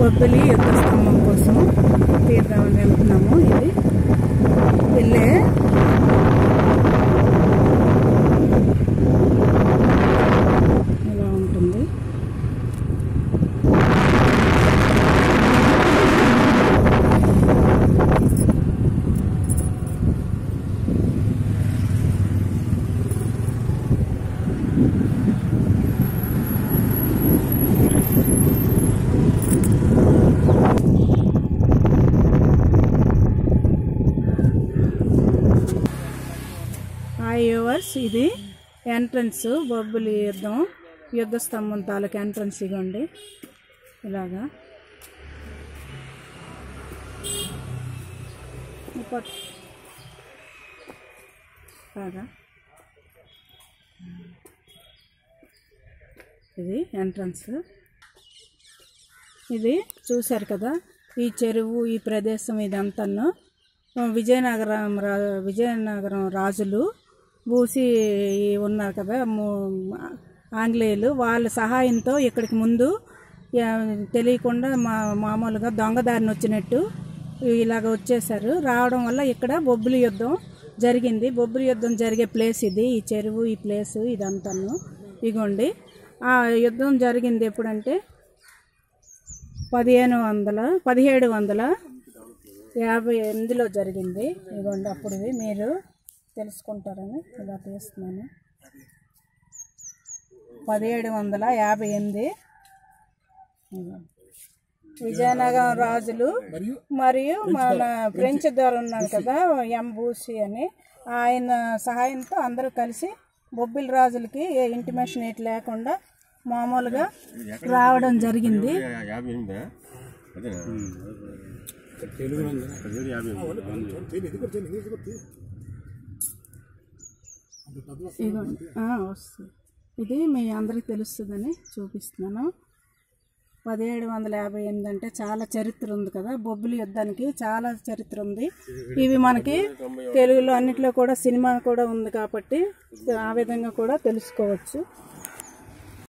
బొబ్బిలి యుద్ధ స్తంభం కోసం తీర్థమని వెళ్తున్నాము ఇది వెళ్ళే ఇలా ఉంటుంది హాయ్ యువర్స్ ఇది ఎంట్రన్స్ బొబ్బులి యుద్ధం యుద్ధ స్తంభం తాలూకు ఎంట్రన్స్ ఇగోండి ఇలాగా ఇప్పట్- ఇలాగా ఇది ఎంట్రన్స్ ఇది చూశారు కదా ఈ చెరువు ఈ ప్రదేశం ఇదంతాను విజయనగరం రా విజయనగరం రాజులు బూసి ఉన్నారు కదా ము- ఆంగ్లేయులు వాళ్ళ సహాయంతో ఇక్కడికి ముందు యా, తెలియకుండా మా మామూలుగా దొంగదారిని వచ్చినట్టు ఇలాగ వచ్చేసారు రావడం వల్ల ఇక్కడ బొబ్బిలి యుద్ధం జరిగింది బొబ్బిలి యుద్ధం జరిగే ప్లేస్ ఇది ఈ చెరువు ఈ ప్లేస్ ఇదంతాను ఇగోండి ఆ యుద్ధం జరిగింది ఎప్పుడంటే పదిహేను వందల పదిహేడు వందల యాభై ఎనిమిదిలో జరిగింది ఇదిగోండి అప్పుడు ఇవి మీరు తెలుసుకుంటారని ఇలా తీస్తున్నాను పదిహేడు వందల యాభై ఎనిమిది ఇదిగో. విజయనగరం రాజులు మరియు మన ఫ్రెంచ్ ద్వారా ఉన్నారు కదా ఎం బూసి అని ఆయన సహాయంతో అందరూ కలిసి బొబ్బిలి రాజులకి ఏ ఇంటిమేషన్ ఏటి లేకుండా మామూలుగా రావడం జరిగింది యాభై ఎనిమిదా అదేనా పదిహేడు యాభై ఎనిమిది ఇదిగోండి ఆ, వస్తుంది ఇది మీ అందరికి తెలుస్తుందని చూపిస్తున్నాను పదిహేడు వందల యాభై ఎనిమిది అంటే చాలా చరిత్ర ఉంది కదా బొబ్బిలి యుద్ధానికి చాలా చరిత్ర ఉంది ఇవి మనకి తెలుగులో అన్నిట్లో కూడా సినిమా కూడా ఉంది కాబట్టి ఆ విధంగా కూడా తెలుసుకోవచ్చు